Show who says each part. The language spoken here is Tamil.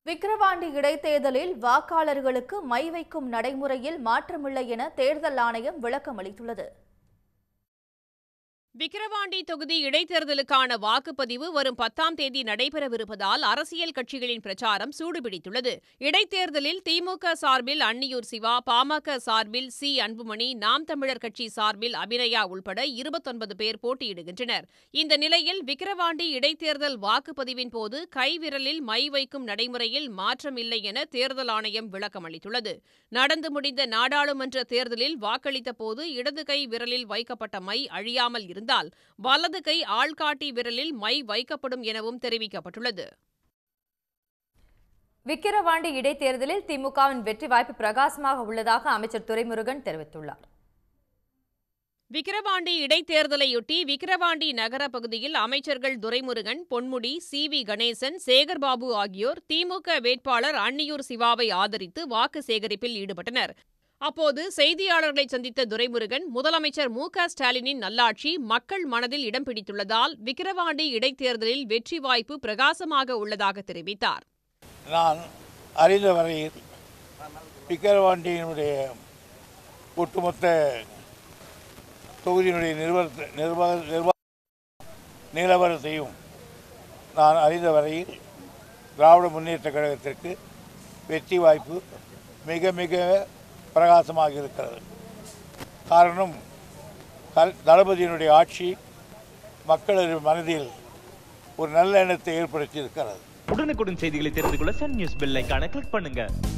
Speaker 1: விக்கிரவாண்டி இடைத்தேர்தலில் வாக்காளர்களுக்கு மை வைக்கும் நடைமுறையில் மாற்றமில்லை என தேர்தல் ஆணையம் விளக்கம் அளித்துள்ளது
Speaker 2: விக்கிரவாண்டி தொகுதி இடைத்தேர்தலுக்கான வாக்குப்பதிவு வரும் பத்தாம் தேதி நடைபெறவிருப்பதால் அரசியல் கட்சிகளின் பிரச்சாரம் சூடுபிடித்துள்ளது இடைத்தேர்தலில் திமுக சார்பில் அன்னியூர் சிவா பாமக சார்பில் சி அன்புமணி நாம் தமிழர் கட்சி சார்பில் அபிநயா உள்பட இருபத்தொன்பது பேர் போட்டியிடுகின்றனர் இந்த நிலையில் விக்கிரவாண்டி இடைத்தேர்தல் வாக்குப்பதிவின் போது கைவிரலில் மை வைக்கும் நடைமுறையில் மாற்றமில்லை என தேர்தல் ஆணையம் விளக்கம் அளித்துள்ளது நடந்து முடிந்த நாடாளுமன்ற தேர்தலில் வாக்களித்த போது இடது கை விரலில் வைக்கப்பட்ட மை அழியாமல் இருந்தால் வலது கை ஆள்காட்டி விரலில் மை வைக்கப்படும் எனவும் தெரிவிக்கப்பட்டுள்ளது
Speaker 3: விக்கிரவாண்டி இடைத்தேர்தலில் திமுகவின் வெற்றி வாய்ப்பு பிரகாசமாக உள்ளதாக அமைச்சர் துரைமுருகன் தெரிவித்துள்ளார்
Speaker 2: விக்கிரவாண்டி இடைத்தேர்தலையொட்டி விக்கிரவாண்டி நகர பகுதியில் அமைச்சர்கள் துரைமுருகன் பொன்முடி சி வி கணேசன் சேகர்பாபு ஆகியோர் திமுக வேட்பாளர் அன்னியூர் சிவாவை ஆதரித்து வாக்கு சேகரிப்பில் ஈடுபட்டனர் அப்போது செய்தியாளர்களை சந்தித்த துரைமுருகன் முதலமைச்சர் மு க ஸ்டாலினின் நல்லாட்சி மக்கள் மனதில் இடம் பிடித்துள்ளதால் விக்கிரவாண்டி இடைத்தேர்தலில் வெற்றி வாய்ப்பு பிரகாசமாக உள்ளதாக தெரிவித்தார்
Speaker 4: நான் அறிந்த வரையில் விக்கிரவாண்டியினுடைய ஒட்டுமொத்த தொகுதியினுடைய நிர்வாக நிர்வாக நிர்வாக நிலவரத்தையும் நான் அறிந்த வரையில் திராவிட முன்னேற்ற கழகத்திற்கு வெற்றி வாய்ப்பு மிக மிக பிரகாசமாக இருக்கிறது காரணம் கல் தளபதியினுடைய ஆட்சி மக்களது மனதில் ஒரு நல்ல எண்ணத்தை ஏற்படுத்தி இருக்கிறது
Speaker 5: உடனுக்குடன் செய்திகளை தெரிந்து கொள்ள சன் நியூஸ் பெல் ஐகானை கிளிக் பண்ணுங்க